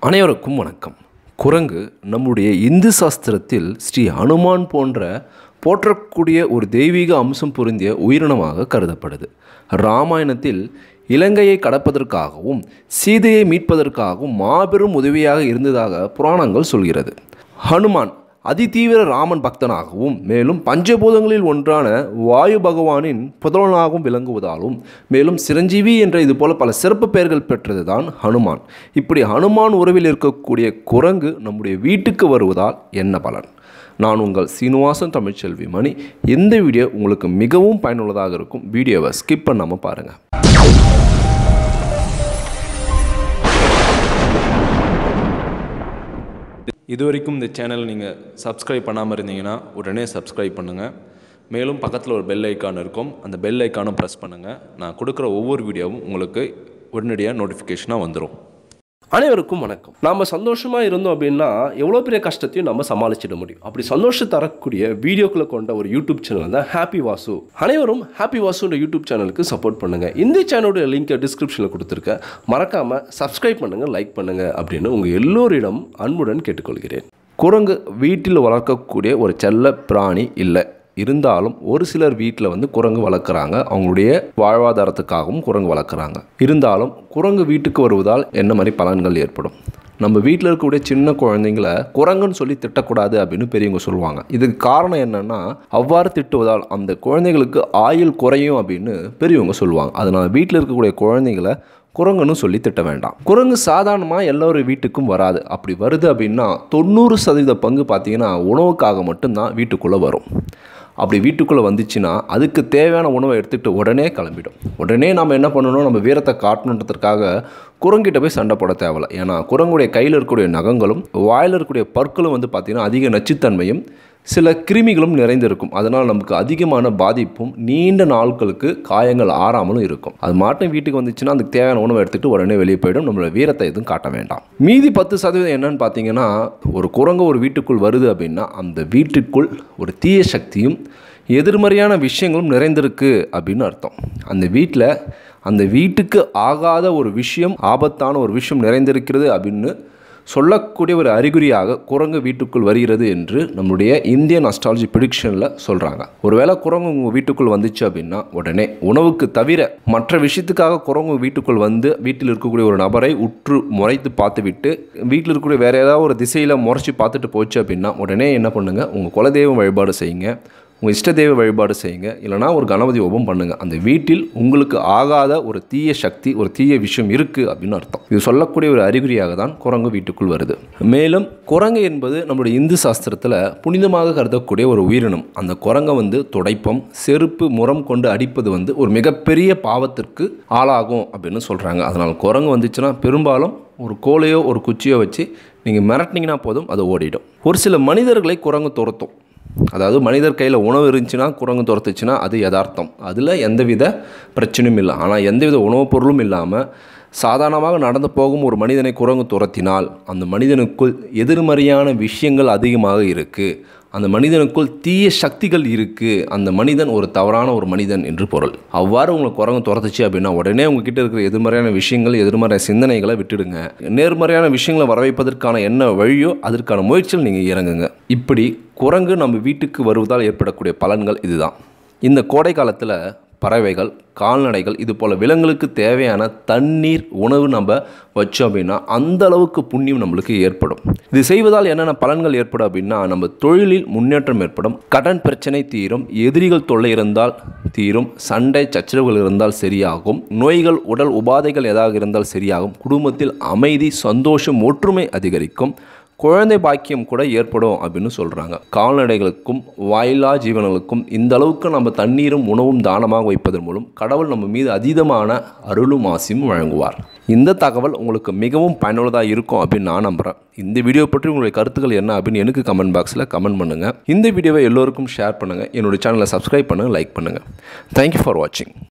அனைவருக்கும் வணக்கம் குரங்கு நம்முடைய இந்து சாஸ்திரத்தில் ஸ்ரீ ஹனுமான் போன்ற போற்றக்கூடிய ஒரு தெய்வீக அம்சம் பொருந்திய உயிரினமாக கருதப்படுது ராமாயணத்தில் இலங்கையை கடப்பதற்காகவும் சீதையை மீட்பதற்காகவும் மாபெரும் உதவியாக இருந்ததாக புராணங்கள் சொல்கிறது ஹனுமான் அதிதீவிர ராமன் பக்தனாகவும் மேலும் பஞ்சபூதங்களில் ஒன்றான வாயு பகவானின் புதல்வனாகவும் விளங்குவதாலும் மேலும் சிரஞ்சீவி என்ற இது போல பல சிறப்பு பெயர்கள் பெற்றது தான் ஹனுமான் இப்படி ஹனுமான் உறவில் இருக்கக்கூடிய குரங்கு நம்முடைய வீட்டுக்கு வருவதால் என்ன பலன் நான் உங்கள் சீனிவாசன் தமிழ்ச்செல்வி மணி இந்த வீடியோ உங்களுக்கு மிகவும் பயனுள்ளதாக இருக்கும் வீடியோவை ஸ்கிப் பண்ணாமல் பாருங்கள் இது வரைக்கும் இந்த சேனல் நீங்கள் சப்ஸ்கிரைப் பண்ணாமல் இருந்தீங்கன்னா உடனே சப்ஸ்கிரைப் பண்ணுங்கள் மேலும் பக்கத்தில் ஒரு பெல் ஐக்கான் இருக்கும் அந்த பெல் ஐக்கானும் ப்ரெஸ் பண்ணுங்கள் நான் கொடுக்குற ஒவ்வொரு வீடியோவும் உங்களுக்கு உடனடியாக நோட்டிஃபிகேஷனாக வந்துடும் அனைவருக்கும் வணக்கம் நாம் சந்தோஷமாக இருந்தோம் அப்படின்னா எவ்வளோ பெரிய கஷ்டத்தையும் நம்ம சமாளிச்சிட முடியும் அப்படி சந்தோஷம் தரக்கூடிய வீடியோக்களை கொண்ட ஒரு யூடியூப் சேனல் தான் ஹாப்பி வாசு அனைவரும் ஹாப்பி வாசுன்ற யூடியூப் சேனலுக்கு சப்போர்ட் பண்ணுங்கள் இந்த சேனலோட லிங்கை டிஸ்கிரிப்ஷனில் கொடுத்துருக்கேன் மறக்காமல் சப்ஸ்கிரைப் பண்ணுங்கள் லைக் பண்ணுங்கள் அப்படின்னு உங்கள் எல்லோரிடம் அன்புடன் கேட்டுக்கொள்கிறேன் குரங்கு வீட்டில் வளர்க்கக்கூடிய ஒரு செல்ல பிராணி இல்லை இருந்தாலும் ஒரு சிலர் வீட்டில் வந்து குரங்கு வளர்க்குறாங்க அவங்களுடைய வாழ்வாதாரத்துக்காகவும் குரங்கு வளர்க்குறாங்க இருந்தாலும் குரங்கு வீட்டுக்கு வருவதால் என்ன மாதிரி பலன்கள் ஏற்படும் நம்ம வீட்டில் இருக்கக்கூடிய சின்ன குழந்தைங்கள குரங்குன்னு சொல்லி திட்டக்கூடாது அப்படின்னு பெரியவங்க சொல்லுவாங்க இதுக்கு காரணம் என்னன்னா அவ்வாறு திட்டுவதால் அந்த குழந்தைகளுக்கு ஆயுள் குறையும் அப்படின்னு பெரியவங்க சொல்லுவாங்க அதனால் வீட்டில் இருக்கக்கூடிய குழந்தைங்கள குரங்குன்னு சொல்லி திட்ட வேண்டாம் குரங்கு சாதாரணமாக எல்லோரும் வீட்டுக்கும் வராது அப்படி வருது அப்படின்னா தொண்ணூறு சதவீத பங்கு பார்த்தீங்கன்னா உணவுக்காக மட்டும்தான் வீட்டுக்குள்ளே வரும் அப்படி வீட்டுக்குள்ளே வந்துச்சுன்னா அதுக்கு தேவையான உணவை எடுத்துகிட்டு உடனே கிளம்பிடும் உடனே நம்ம என்ன பண்ணணும் நம்ம வீரத்தை காட்டணுன்றதுக்காக குரங்கிட்ட போய் சண்டை போட தேவையில்ல ஏன்னா குரங்குடைய கையில் இருக்கக்கூடிய நகங்களும் வாயில் இருக்கக்கூடிய பற்களும் வந்து பார்த்திங்கன்னா அதிக நச்சுத்தன்மையும் சில கிருமிகளும் நிறைந்திருக்கும் அதனால் நமக்கு அதிகமான பாதிப்பும் நீண்ட நாட்களுக்கு காயங்கள் ஆறாமலும் இருக்கும் அது மாட்டும் வீட்டுக்கு வந்துச்சுன்னா அதுக்கு தேவையான உணவை எடுத்துகிட்டு உடனே வெளியே போயிடும் நம்மளோட வீரத்தை எதுவும் காட்ட வேண்டாம் மீதி பத்து சதவீதம் என்னன்னு பார்த்தீங்கன்னா ஒரு குரங்கு ஒரு வீட்டுக்குள் வருது அப்படின்னா அந்த வீட்டுக்குள் ஒரு தீய சக்தியும் எதிர்மறையான விஷயங்களும் நிறைந்திருக்கு அப்படின்னு அர்த்தம் அந்த வீட்டில் அந்த வீட்டுக்கு ஆகாத ஒரு விஷயம் ஆபத்தான ஒரு விஷயம் நிறைந்திருக்கிறது அப்படின்னு சொல்லக்கூடிய ஒரு அறிகுறியாக குரங்கு வீட்டுக்குள் வருகிறது என்று நம்முடைய இந்தியன் அஸ்ட்ராலஜி ப்ரிடிக்ஷனில் சொல்கிறாங்க ஒருவேளை குரங்கு உங்கள் வீட்டுக்குள் வந்துச்சு அப்படின்னா உடனே உணவுக்கு தவிர மற்ற விஷயத்துக்காக குரங்கு வீட்டுக்குள் வந்து வீட்டில் இருக்கக்கூடிய ஒரு நபரை உற்று முறைத்து பார்த்துவிட்டு வீட்டில் இருக்கக்கூடிய வேறு ஏதாவது ஒரு திசையில் முறைச்சி பார்த்துட்டு போச்சு அப்படின்னா உடனே என்ன பண்ணுங்கள் உங்கள் குலதெய்வம் வழிபாடு செய்யுங்க உங்கள் இஷ்ட தெய்வ வழிபாடு செய்யுங்க இல்லைனா ஒரு கணபதி ஓபம் பண்ணுங்கள் அந்த வீட்டில் உங்களுக்கு ஆகாத ஒரு தீய சக்தி ஒரு தீய விஷயம் இருக்குது அப்படின்னு அர்த்தம் இது சொல்லக்கூடிய ஒரு அறிகுறியாக தான் குரங்கு வீட்டுக்குள் வருது மேலும் குரங்கு என்பது நம்மளுடைய இந்து சாஸ்திரத்தில் புனிதமாக கருதக்கூடிய ஒரு உயிரினம் அந்த குரங்கை வந்து துடைப்பம் செருப்பு முறம் கொண்டு அடிப்பது வந்து ஒரு மிகப்பெரிய பாவத்திற்கு ஆளாகும் அப்படின்னு சொல்கிறாங்க அதனால் குரங்கு வந்துச்சுன்னா பெரும்பாலும் ஒரு கோலையோ ஒரு குச்சியோ வச்சு நீங்கள் மிரட்டினீங்கன்னா போதும் அது ஓடிடும் ஒரு சில மனிதர்களை குரங்கு துரத்தும் அதாவது மனிதர் கையில் உணவு இருந்துச்சுன்னா குரங்கு துரத்துச்சுன்னா அது யதார்த்தம் அதில் எந்தவித பிரச்சனையும் இல்லை ஆனால் எந்தவித உணவுப் பொருளும் இல்லாமல் சாதாரணமாக நடந்து போகும் ஒரு மனிதனை குரங்கு துரத்தினால் அந்த மனிதனுக்குள் எதிர்மறையான விஷயங்கள் அதிகமாக இருக்குது அந்த மனிதனுக்குள் தீய சக்திகள் இருக்குது அந்த மனிதன் ஒரு தவறான ஒரு மனிதன் என்று பொருள் அவ்வாறு உங்களை குரங்கு துரத்துச்சு அப்படின்னா உடனே உங்ககிட்ட இருக்கிற எதிர்மறையான விஷயங்கள் எதிர்மறை சிந்தனைகளை விட்டுடுங்க நேர்மறையான விஷயங்களை வரவைப்பதற்கான என்ன வழியோ அதற்கான முயற்சியில் நீங்கள் இறங்குங்க இப்படி குரங்கு நம்ம வீட்டுக்கு வருவதால் ஏற்படக்கூடிய பலன்கள் இதுதான் இந்த கோடை காலத்தில் பறவைகள் கால்நடைகள் இது போல் விலங்குகளுக்கு தேவையான தண்ணீர் உணவு நம்ம வச்சோம் அப்படின்னா அந்த அளவுக்கு புண்ணியம் நம்மளுக்கு ஏற்படும் இது செய்வதால் என்னென்ன பலன்கள் ஏற்படும் அப்படின்னா நம்ம தொழிலில் முன்னேற்றம் ஏற்படும் கடன் பிரச்சனை தீரும் எதிரிகள் தொல்லை இருந்தால் தீரும் சண்டை சச்சரவுகள் இருந்தால் சரியாகும் நோய்கள் உடல் உபாதைகள் ஏதாவது இருந்தால் சரியாகும் குடும்பத்தில் அமைதி சந்தோஷம் ஒற்றுமை அதிகரிக்கும் குழந்தை பாக்கியம் கூட ஏற்படும் அப்படின்னு சொல்கிறாங்க கால்நடைகளுக்கும் வாயிலா ஜீவனங்களுக்கும் இந்த அளவுக்கு நம்ம தண்ணீரும் உணவும் தானமாக வைப்பதன் மூலம் கடவுள் நம்ம மீது அதீதமான அருளும் ஆசியும் வழங்குவார் இந்த தகவல் உங்களுக்கு மிகவும் பயனுள்ளதாக இருக்கும் அப்படின்னு நான் நம்புகிறேன் இந்த வீடியோ பற்றி உங்களுடைய கருத்துக்கள் என்ன அப்படின்னு எனக்கு கமெண்ட் பாக்ஸில் கமெண்ட் பண்ணுங்கள் இந்த வீடியோவை எல்லோருக்கும் ஷேர் பண்ணுங்கள் என்னுடைய சேனலை சப்ஸ்கிரைப் பண்ணுங்கள் லைக் பண்ணுங்கள் தேங்க்யூ ஃபார் வாட்சிங்